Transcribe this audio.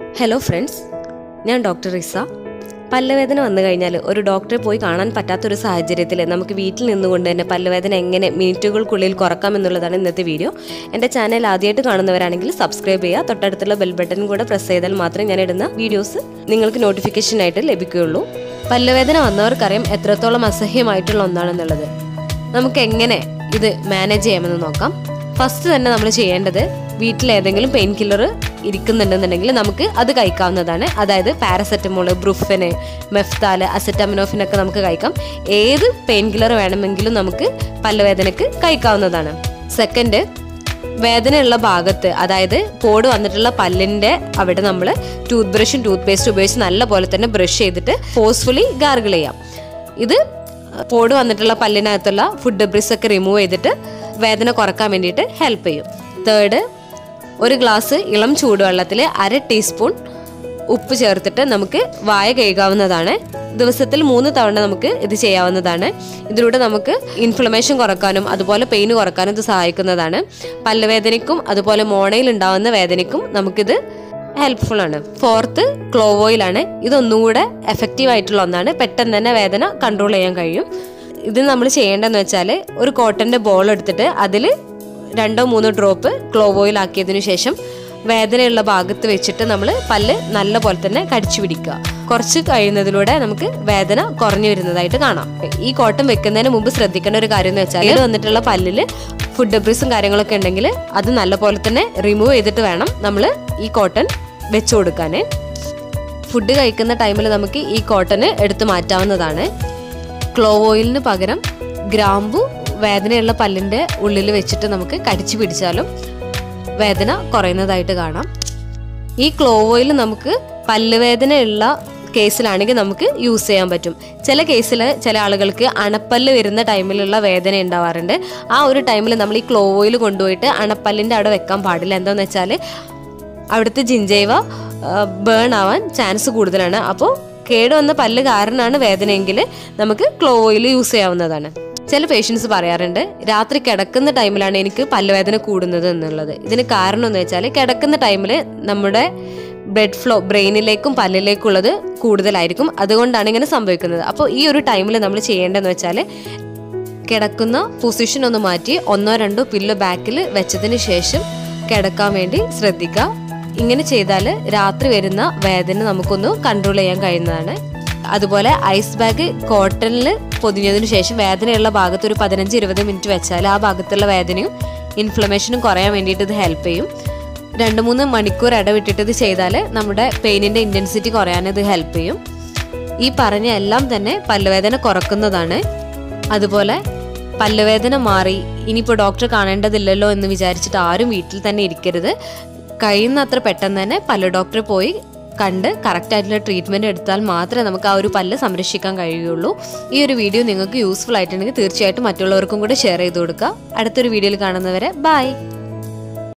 hello friends ഞാൻ doctor Riza പല്ലുവേദന വന്നു കഴിഞ്ഞാൽ ഒരു ഡോക്ടറെ പോയി കാണാൻ പറ്റാത്തൊരു സാഹചര്യത്തിൽ നമുക്ക് വീട്ടിൽ നിന്നുകൊണ്ട് തന്നെ പല്ലുവേദന എങ്ങനെ മിനിറ്റുകൾക്കുള്ളിൽ കുറക്കാം എന്നുള്ളതാണ് ഇന്നത്തെ വീഡിയോ എൻ്റെ ചാനൽ ആദ്യമായിട്ട് കാണുന്നവരാണെങ്കിൽ സബ്സ്ക്രൈബ് ചെയ്യുക തൊട്ടടുത്തുള്ള ബെൽ ബട്ടൺ കൂടെ പ്രസ് ചെയ്താൽ മാത്രമേ ഞാൻ ഇടുന്ന വീഡിയോസ് നിങ്ങൾക്ക് നോട്ടിഫിക്കേഷനായിട്ട് ലഭിക്കുകയുള്ളൂ പല്ലുവേദന വന്നവർക്കറിയാം എത്രത്തോളം അസഹ്യമായിട്ടുള്ള ഒന്നാണെന്നുള്ളത് നമുക്ക് എങ്ങനെ ഇത് മാനേജ് ചെയ്യാമെന്ന് നോക്കാം ഫസ്റ്റ് തന്നെ നമ്മൾ ചെയ്യേണ്ടത് വീട്ടിൽ ഏതെങ്കിലും പെയിൻ കില്ലർ ഇരിക്കുന്നുണ്ടെന്നുണ്ടെങ്കിൽ നമുക്ക് അത് കഴിക്കാവുന്നതാണ് അതായത് പാരസെറ്റമോള് ബ്രുഫന് മെഫ്താല് അസെറ്റാമിനോഫിനൊക്കെ നമുക്ക് കഴിക്കാം ഏത് പെയിൻ കില്ലർ വേണമെങ്കിലും നമുക്ക് പല്ലുവേദനക്ക് കഴിക്കാവുന്നതാണ് സെക്കൻഡ് വേദനയുള്ള ഭാഗത്ത് അതായത് പോട് വന്നിട്ടുള്ള പല്ലിന്റെ അവിടെ നമ്മൾ ടൂത്ത് ബ്രഷും ടൂത്ത് പേസ്റ്റും ഉപയോഗിച്ച് നല്ല പോലെ തന്നെ ബ്രഷ് ചെയ്തിട്ട് ഫോഴ്സ്ഫുള്ളി ഗാർഗിൾ ചെയ്യാം ഇത് പോട് വന്നിട്ടുള്ള പല്ലിനകത്തുള്ള ഫുഡ് ഡെബ്രിസ് ഒക്കെ റിമൂവ് ചെയ്തിട്ട് വേദന കുറക്കാൻ വേണ്ടിയിട്ട് ഹെൽപ്പ് ചെയ്യും തേർഡ് ഒരു ഗ്ലാസ് ഇളം ചൂടുവെള്ളത്തിൽ അര ടീസ്പൂൺ ഉപ്പ് ചേർത്തിട്ട് നമുക്ക് വായ കഴുകാവുന്നതാണ് ദിവസത്തിൽ മൂന്ന് തവണ നമുക്ക് ഇത് ചെയ്യാവുന്നതാണ് ഇതിലൂടെ നമുക്ക് ഇൻഫ്ലമേഷൻ കുറക്കാനും അതുപോലെ പെയിൻ കുറക്കാനും ഇത് സഹായിക്കുന്നതാണ് പല്ലുവേദനയ്ക്കും അതുപോലെ മോണയിൽ ഉണ്ടാവുന്ന വേദനയ്ക്കും നമുക്കിത് ഹെൽപ്ഫുൾ ആണ് ഫോർത്ത് ക്ലോവ് ഓയിൽ ആണ് ഇതൊന്നുകൂടെ എഫക്റ്റീവ് ആയിട്ടുള്ള ഒന്നാണ് പെട്ടെന്ന് തന്നെ വേദന കൺട്രോൾ ചെയ്യാൻ കഴിയും ഇത് നമ്മൾ ചെയ്യേണ്ടതെന്ന് വെച്ചാൽ ഒരു കോട്ടന്റെ ബോൾ എടുത്തിട്ട് അതിൽ രണ്ടോ മൂന്നോ ഡ്രോപ്പ് ക്ലോവ് ഓയിൽ ആക്കിയതിനു ശേഷം വേദനയുള്ള ഭാഗത്ത് വെച്ചിട്ട് നമ്മൾ പല്ല് നല്ല പോലെ തന്നെ കടിച്ചു പിടിക്കുക കുറച്ച് കഴിയുന്നതിലൂടെ നമുക്ക് വേദന കുറഞ്ഞു വരുന്നതായിട്ട് കാണാം ഈ കോട്ടൺ വെക്കുന്നതിന് മുമ്പ് ശ്രദ്ധിക്കേണ്ട ഒരു കാര്യം എന്ന് വെച്ചാൽ ഇത് വന്നിട്ടുള്ള പല്ലിൽ ഫുഡ് ഡെബ്രിസും കാര്യങ്ങളൊക്കെ ഉണ്ടെങ്കിൽ അത് നല്ല പോലെ തന്നെ റിമൂവ് ചെയ്തിട്ട് വേണം നമ്മൾ ഈ കോട്ടൺ വെച്ചു കൊടുക്കാൻ ഫുഡ് കഴിക്കുന്ന ടൈമിൽ നമുക്ക് ഈ കോട്ടൺ എടുത്തു മാറ്റാവുന്നതാണ് ക്ലോവ് ഓയിലിന് പകരം ഗ്രാമ്പു വേദനയുള്ള പല്ലിൻ്റെ ഉള്ളിൽ വെച്ചിട്ട് നമുക്ക് കടിച്ചു പിടിച്ചാലും വേദന കുറയുന്നതായിട്ട് കാണാം ഈ ക്ലോവ് ഓയിൽ നമുക്ക് പല്ലുവേദനയുള്ള കേസിലാണെങ്കിൽ നമുക്ക് യൂസ് ചെയ്യാൻ പറ്റും ചില കേസിൽ ചില ആളുകൾക്ക് അണപ്പല്ല് വരുന്ന ടൈമിലുള്ള വേദന ഉണ്ടാവാറുണ്ട് ആ ഒരു ടൈമിൽ നമ്മൾ ഈ ക്ലോവ് ഓയിൽ കൊണ്ടുപോയിട്ട് അണപ്പല്ലിൻ്റെ അവിടെ വെക്കാൻ പാടില്ല എന്താണെന്ന് വെച്ചാൽ അവിടുത്തെ ജിഞ്ചൈവ ബേൺ ആവാൻ ചാൻസ് കൂടുതലാണ് അപ്പോൾ കേടുവന്ന പല്ല് കാരണമാണ് വേദനയെങ്കിൽ നമുക്ക് ക്ലോ ഓയിൽ യൂസ് ചെയ്യാവുന്നതാണ് ചില പേഷ്യൻസ് പറയാറുണ്ട് രാത്രി കിടക്കുന്ന ടൈമിലാണ് എനിക്ക് പല്ലുവേദന കൂടുന്നത് എന്നുള്ളത് ഇതിന് കാരണം എന്ന് വെച്ചാൽ കിടക്കുന്ന ടൈമിൽ നമ്മുടെ ബ്ലഡ് ഫ്ലോ ബ്രെയിനിലേക്കും പല്ലിലേക്കുള്ളത് കൂടുതലായിരിക്കും അതുകൊണ്ടാണ് ഇങ്ങനെ സംഭവിക്കുന്നത് അപ്പോൾ ഈ ഒരു ടൈമിൽ നമ്മൾ ചെയ്യേണ്ടതെന്ന് വെച്ചാൽ കിടക്കുന്ന പൊസിഷൻ ഒന്ന് മാറ്റി ഒന്നോ രണ്ടോ പില്ലോ ബാക്കിൽ വെച്ചതിന് ശേഷം കിടക്കാൻ വേണ്ടി ശ്രദ്ധിക്കുക ഇങ്ങനെ ചെയ്താൽ രാത്രി വരുന്ന വേദന നമുക്കൊന്ന് കൺട്രോൾ ചെയ്യാൻ കഴിയുന്നതാണ് അതുപോലെ ഐസ് ബാഗ് കോട്ടണിൽ പൊതിഞ്ഞതിന് ശേഷം വേദനയുള്ള ഭാഗത്ത് ഒരു പതിനഞ്ച് ഇരുപത് മിനിറ്റ് വെച്ചാൽ ആ ഭാഗത്തുള്ള വേദനയും ഇൻഫ്ലമേഷനും കുറയാൻ വേണ്ടിയിട്ട് ഇത് ഹെൽപ്പ് ചെയ്യും രണ്ട് മൂന്ന് മണിക്കൂർ ഇടവിട്ടിട്ട് ഇത് ചെയ്താൽ നമ്മുടെ പെയിനിൻ്റെ ഇൻറ്റൻസിറ്റി കുറയാൻ ഇത് ഹെൽപ്പ് ചെയ്യും ഈ പറഞ്ഞ എല്ലാം തന്നെ പല്ലുവേദന കുറക്കുന്നതാണ് അതുപോലെ പല്ലുവേദന മാറി ഇനിയിപ്പോൾ ഡോക്ടറെ കാണേണ്ടതില്ലല്ലോ എന്ന് വിചാരിച്ചിട്ട് ആരും വീട്ടിൽ തന്നെ ഇരിക്കരുത് കഴിയുന്നത്ര പെട്ടെന്ന് തന്നെ പല്ല് ഡോക്ടറെ പോയി കണ്ട് കറക്റ്റ് ആയിട്ടുള്ള ട്രീറ്റ്മെൻറ്റ് എടുത്താൽ മാത്രമേ നമുക്ക് ആ ഒരു പല്ല് സംരക്ഷിക്കാൻ കഴിയുള്ളൂ ഈ ഒരു വീഡിയോ നിങ്ങൾക്ക് യൂസ്ഫുൾ ആയിട്ടുണ്ടെങ്കിൽ തീർച്ചയായിട്ടും മറ്റുള്ളവർക്കും കൂടെ ഷെയർ ചെയ്ത് കൊടുക്കുക അടുത്തൊരു വീഡിയോയിൽ കാണുന്നവരെ ബൈ